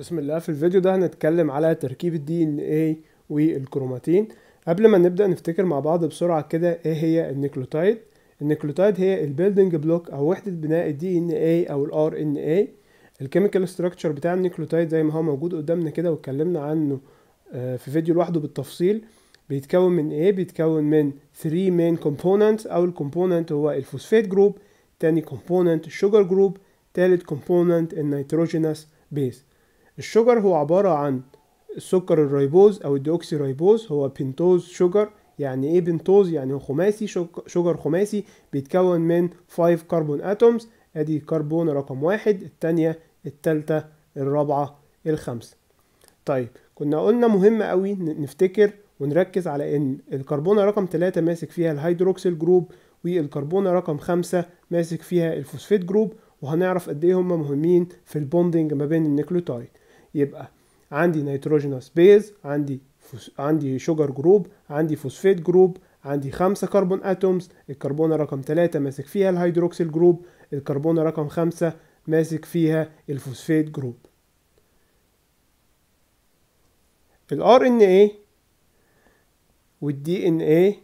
بسم الله في الفيديو ده هنتكلم على تركيب الدي ان اي والكروماتين قبل ما نبدا نفتكر مع بعض بسرعه كده ايه هي النيكلوتايد النيكلوتايد هي البيلدينج بلوك او وحده بناء الدي ان اي او الار ان اي الكيميكال ستراكشر بتاع النيكلوتايد زي ما هو موجود قدامنا كده واتكلمنا عنه في فيديو لوحده بالتفصيل بيتكون من ايه بيتكون من 3 main components اول كومبوننت هو الفوسفات جروب تاني كومبوننت الشوجر جروب تالت كومبوننت النيتروجينوس بيز الشوجر هو عبارة عن السكر الريبوز او الديوكسي ريبوز هو بنتوز شوجر يعني ايه بنتوز يعني هو خماسي شوجر خماسي بيتكون من 5 كربون اتومز ادي كربون رقم واحد التانية التالتة الرابعة الخامسة طيب كنا قلنا مهم قوي نفتكر ونركز على ان الكربونة رقم 3 ماسك فيها الهيدروكسيل جروب والكربونة رقم 5 ماسك فيها الفوسفات جروب وهنعرف قد ايه هم مهمين في البوندنج ما بين النيكلوتايد يبقى عندي نيتروجينوس بيز عندي فوس... عندي شوجر جروب عندي فوسفات جروب عندي خمسة كربون اتومز الكربونة رقم 3 ماسك فيها الهيدروكسيل جروب الكربونة رقم 5 ماسك فيها الفوسفات جروب الار ان اي والدي ان اي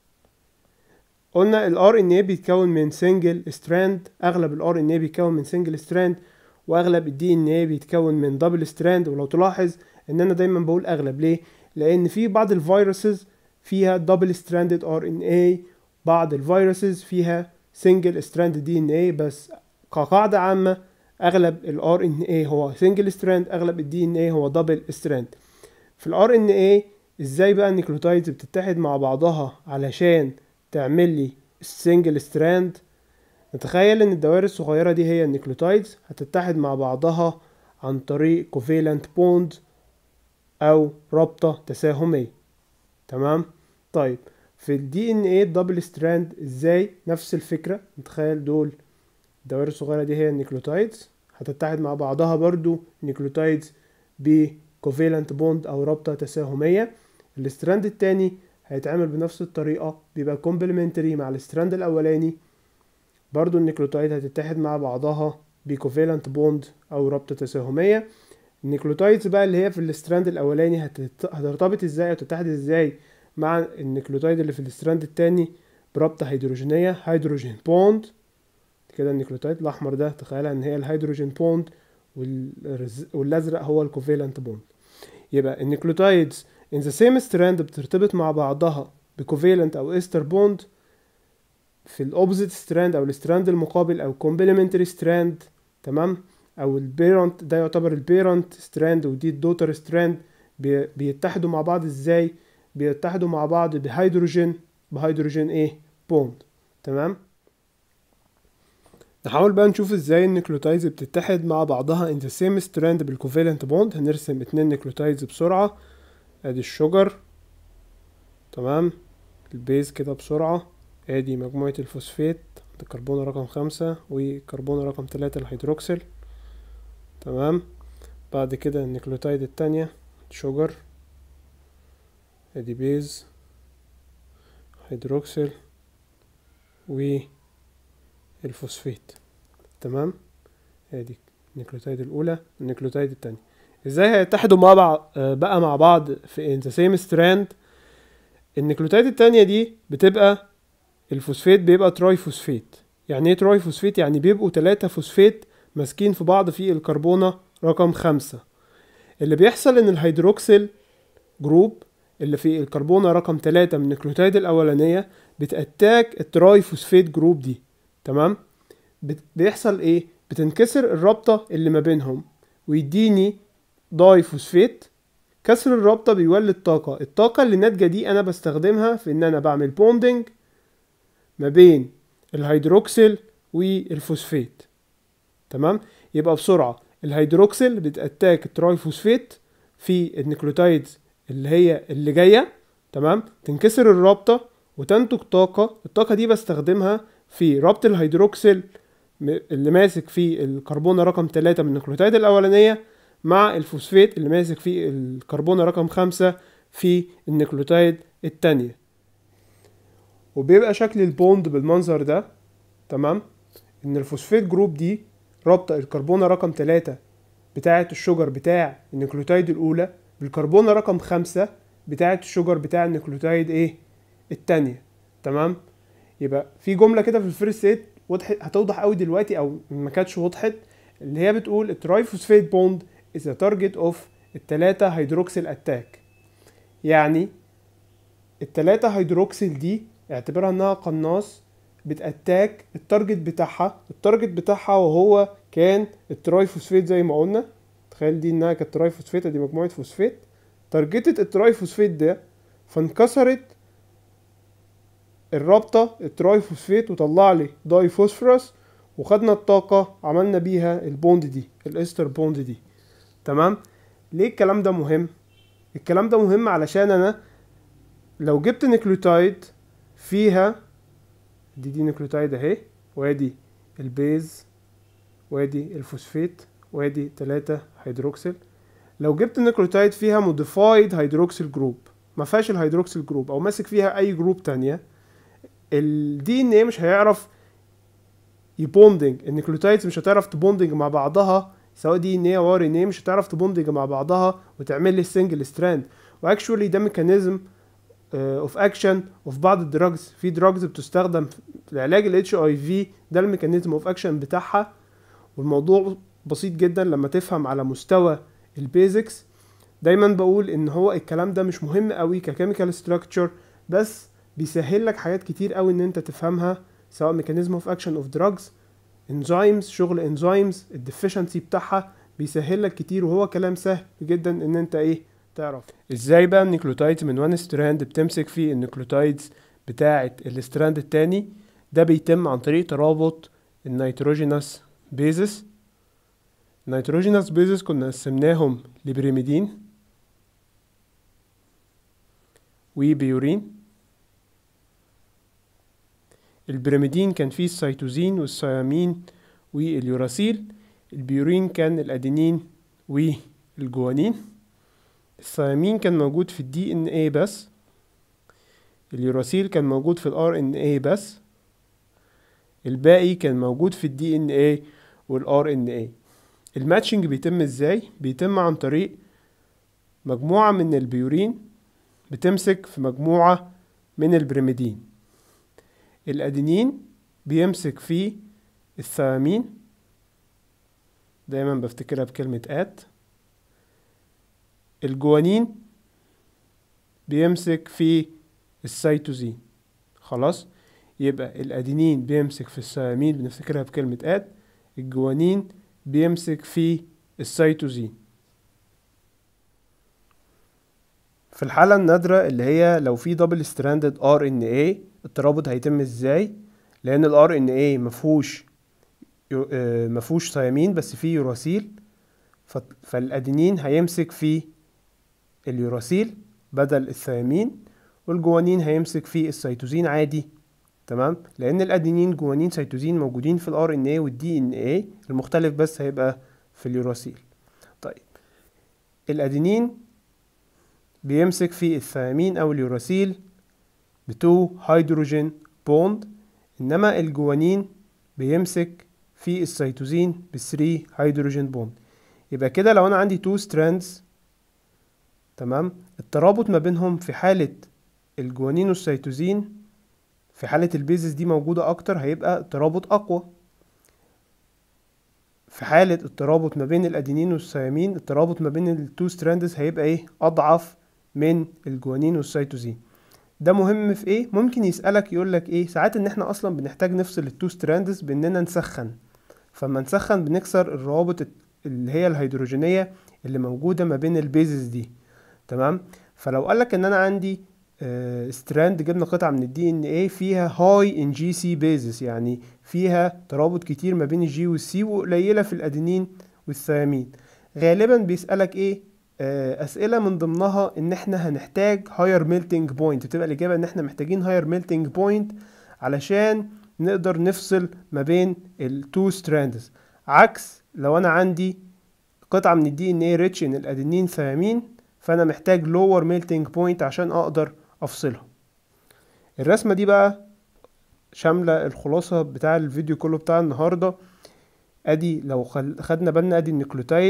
قلنا الار ان اي بيتكون من سنجل ستراند اغلب الار ان اي بيتكون من سنجل ستراند واغلب الدي ان اي بيتكون من دبل ستراند ولو تلاحظ ان انا دايما بقول اغلب ليه لان في بعض الفيروسز فيها دبل ستراندد ار ان اي بعض الفيروسز فيها سنجل ستراند دي ان اي بس كقاعده عامه اغلب الار ان اي هو سنجل ستراند اغلب الدي ان اي هو دبل ستراند في الار ان اي ازاي بقى النيكلوتايدز بتتحد مع بعضها علشان تعمل لي السنجل ستراند نتخيل ان الدوائر الصغيرة دي هي النيكلوتايدز هتتحد مع بعضها عن طريق كوفيلنت بوند او رابطة تساهمية تمام طيب في الدي ان ايه الدبل ستراند ازاي نفس الفكرة نتخيل دول الدوائر الصغيرة دي هي النيكلوتايدز هتتحد مع بعضها برضو نيكلوتايدز بكوفيلنت بوند او رابطة تساهمية الستراند التاني هيتعمل بنفس الطريقة بيبقى كومبلمنتري مع الستراند الأولاني برضو النيكلوتايد هتتحد مع بعضها بكوفيلنت بوند أو رابطة تساهمية النيكلوتايدز بقى اللي هي في الستراند الأولاني هترتبط ازاي أو تتحد ازاي مع النيكلوتايد اللي في الستراند التاني برابطة هيدروجينية هيدروجين بوند كده النيكلوتايد الأحمر ده تخيلها إن هي الهيدروجين بوند والأزرق هو الكوفيلنت بوند يبقى النيكلوتايدز in the same strand بترتبط مع بعضها بكوفيلنت او استر بوند في الاوبزيت ستراند او الستراند المقابل او complementary ستراند تمام او البيرنت ده يعتبر البيرنت ستراند ودي الدوتر ستراند بيتحدوا مع بعض ازاي بيتحدوا مع بعض بهيدروجين بهيدروجين ايه بوند تمام نحاول بقى نشوف ازاي النيكلوتايدز بتتحد مع بعضها in the same strand بالكوفيلنت بوند هنرسم اتنين نيكلوتايدز بسرعه ادي الشجر تمام البيز كده بسرعة ادي مجموعة الفوسفات الكربون رقم خمسة وكربون رقم تلاتة الهيدروكسيل تمام بعد كده النيكلوتايد التانية شجر ادي بيز هيدروكسيل والفوسفات تمام ادي النيكلوتايد الاولى النيكلوتايد التانية ازاي هيتحدوا مع بعض بقى مع بعض في in the same strand النيكلوتايد التانية دي بتبقى الفوسفات بيبقى تراي فوسفات يعني ايه تراي فوسفات يعني بيبقوا تلاتة فوسفات ماسكين في بعض في الكربونة رقم خمسة اللي بيحصل ان الهيدروكسيل جروب اللي في الكربونة رقم تلاتة من النيكلوتايد الأولانية بتأتاك التراي فوسفات جروب دي تمام بيحصل ايه بتنكسر الرابطة اللي ما بينهم ويديني داي فوسفات كسر الرابطة بيولد طاقة الطاقة اللي ناتجة دي أنا بستخدمها في إن أنا بعمل بوندنج ما بين الهيدروكسيل والفوسفات تمام يبقى بسرعة الهيدروكسيل بتأتاك التراي فوسفات في النيكلوتايدز اللي هي اللي جاية تمام تنكسر الرابطة وتنتج طاقة الطاقة دي بستخدمها في ربط الهيدروكسيل اللي ماسك في الكربونة رقم 3 من النيكلوتايد الأولانية مع الفوسفات اللي ماسك في الكربونة رقم خمسة في النيكلوتايد التانية وبيبقى شكل البوند بالمنظر ده تمام ان الفوسفات جروب دي رابطة الكربونة رقم تلاتة بتاعة الشجر بتاع النيوكليوتايد الأولى بالكربونة رقم خمسة بتاعة الشجر بتاع النيوكليوتايد ايه التانية تمام يبقى في جملة كده في الفيرست ايد وضحت هتوضح قوي دلوقتي او ما كانتش وضحت اللي هي بتقول الترايفوسفيت بوند is a target of التلاتة هيدروكسيل اتاك يعني التلاتة هيدروكسيل دي اعتبرها انها قناص بتاتاك التارجت بتاعها التارجت بتاعها وهو كان الترايفوسفيت زي ما قلنا تخيل دي انها كانت ترايفوسفيت دي مجموعة فوسفات تارجتت الترايفوسفيت ده فانكسرت الرابطة الترايفوسفيت وطلع لي داي فوسفورس وخدنا الطاقة عملنا بيها البوند دي الاستر بوند دي تمام ليه الكلام ده مهم الكلام ده مهم علشان انا لو جبت نيكليوتايد فيها دي دي نيكليوتايد اهي وادي البيز وادي الفوسفيت وادي تلاتة هيدروكسيل لو جبت نيكليوتايد فيها موديفايد هيدروكسيل جروب ما فيهاش الهيدروكسيل جروب او ماسك فيها اي جروب تانية الدي ان ايه مش هيعرف يبوندنج النيكليوتايدز مش هتعرف تبوندنج مع بعضها سواء دي ان ايه او ار ان ايه مش هتعرف تبوندنج مع بعضها وتعمل لي السنجل ستراند واكشولي ده ميكانيزم اوف اكشن اوف بعض الدراجز في دراجز بتستخدم في العلاج الاتش اي في ده الميكانيزم اوف اكشن بتاعها والموضوع بسيط جدا لما تفهم على مستوى البيزكس دايما بقول ان هو الكلام ده مش مهم قوي ككيميكال ستراكشر بس بيسهل لك حاجات كتير قوي ان انت تفهمها سواء ميكانيزم اوف اكشن اوف دراجز انزيمز شغل انزيمز الديفيشنسي بتاعها بيسهل لك كتير وهو كلام سهل جدا ان انت ايه تعرف ازاي بقى النيكلوتايدز من وان ستراند بتمسك في النيكلوتايدز بتاعه الستراند التاني ده بيتم عن طريق ترابط النيتروجينوس بيزس النيتروجينوس بيزس كنا قسمناهم لبريميدين وبيورين البريميدين كان فيه السيتوزين والثيامين واليوراسيل البيورين كان الادينين والجوانين الثيامين كان موجود في الدي ان اي بس اليوراسيل كان موجود في الار ان اي بس الباقي كان موجود في الدي ان اي والار ان اي الماتشنج بيتم ازاي بيتم عن طريق مجموعة من البيورين بتمسك في مجموعة من البريميدين الادينين بيمسك في الثيامين دايما بفتكرها بكلمة ات الجوانين بيمسك في السيتوزين خلاص يبقى الادينين بيمسك في الثيامين بنفتكرها بكلمة ات الجوانين بيمسك في السيتوزين في الحالة النادرة اللي هي لو في دبل ستراندد ار ان اي الترابط هيتم ازاي لان الار ان اي مفهوش مفهوش ثيامين بس فيه يوراسيل فالادينين هيمسك في اليوراسيل بدل الثيامين والجوانين هيمسك في السيتوزين عادي تمام لان الادينين جوانين سيتوزين موجودين في الار ان اي والدي ان اي المختلف بس هيبقى في اليوراسيل طيب الادينين بيمسك في الثيامين او اليوراسيل بتو هيدروجين بوند انما الجوانين بيمسك في السيتوزين بثري هيدروجين بوند يبقى كده لو انا عندي تو ستراندز تمام الترابط ما بينهم في حالة الجوانين والسيتوزين في حالة البيزس دي موجودة اكتر هيبقى الترابط اقوى في حالة الترابط ما بين الادينين والثيامين الترابط ما بين التو ستراندز هيبقى ايه اضعف من الجوانين والسيتوزين ده مهم في ايه ممكن يسألك يقولك ايه ساعات ان احنا اصلا بنحتاج نفصل التو ستراندز باننا نسخن فما نسخن بنكسر الروابط اللي هي الهيدروجينية اللي موجودة ما بين البيزز دي تمام فلو قالك ان انا عندي آه ستراند جبنا قطعة من الدي ان ايه فيها هاي ان جي سي بيزس يعني فيها ترابط كتير ما بين الجي والسي وقليلة في الادينين والثيامين غالبا بيسألك ايه آه اسئلة من ضمنها ان احنا هنحتاج هاير ميلتنج بوينت بتبقى الاجابة ان احنا محتاجين هاير ميلتنج بوينت علشان نقدر نفصل ما بين التو ستراندز عكس لو انا عندي قطعة من الدي ان ايه ريتش ان الادينين ثيامين فانا محتاج لور ميلتنج بوينت عشان اقدر افصلها الرسمة دي بقى شاملة الخلاصة بتاع الفيديو كله بتاع النهاردة ادي لو خدنا بالنا ادي النيكلوتايد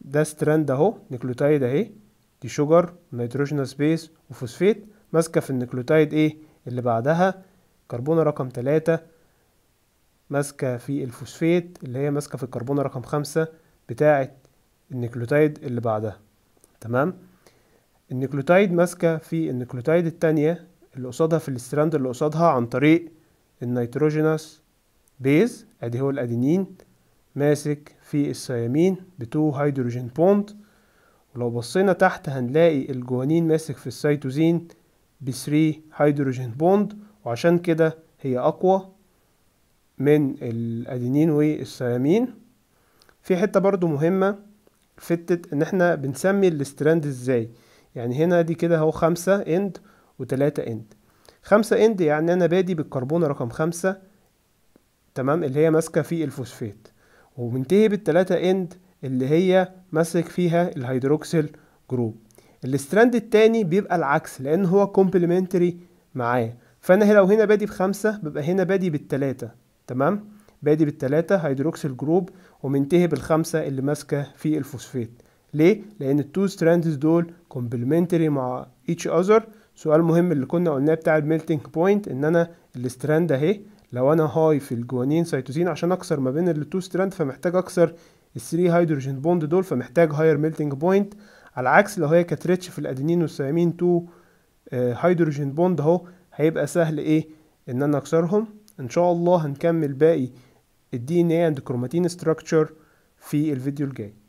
ده ستراند اهو نيكلوتايد اهي دي شوجر نيتروجينوس بيس وفوسفيت ماسكه في النيكلوتايد ايه اللي بعدها كربونه رقم تلاتة ماسكه في الفوسفيت اللي هي ماسكه في الكربونه رقم خمسة بتاعه النيكلوتايد اللي بعدها تمام النيكلوتايد ماسكه في النيكلوتايد التانية اللي قصادها في الستراند اللي قصادها عن طريق النيتروجينوس بيز ادي هو الادينين ماسك في الثيامين بتو هيدروجين بوند ولو بصينا تحت هنلاقي الجوانين ماسك في السيتوزين بثري هيدروجين بوند وعشان كده هي اقوى من الادينين والثيامين في حته برضو مهمه فتت ان احنا بنسمي الاستراند ازاي يعني هنا دي كده اهو خمسة اند وتلاتة اند خمسة اند يعني انا بادي بالكربون رقم خمسة تمام اللي هي ماسكة في الفوسفات ومنتهي بالتلاتة اند اللي هي ماسك فيها الهيدروكسيل جروب الاستراند التاني بيبقى العكس لان هو كومبلمنتري معاه فانا لو هنا بادي بخمسة بيبقى هنا بادي بالتلاتة تمام بادي بالتلاتة هيدروكسيل جروب ومنتهي بالخمسة اللي ماسكة في الفوسفات ليه؟ لأن التو ستراندز دول كومبلمنتري مع each other سؤال مهم اللي كنا قلناه بتاع الميلتنج بوينت ان انا الستراند اهي لو انا هاي في الجوانين سيتوزين عشان اكسر ما بين التو ستراند فمحتاج اكسر الثري هيدروجين بوند دول فمحتاج هاير ميلتنج بوينت على العكس لو هي كانت ريتش في الادينين والثيامين تو هيدروجين بوند اهو هيبقى سهل ايه ان انا اكسرهم ان شاء الله هنكمل باقي الدي ان اي اند كروماتين ستراكشر في الفيديو الجاي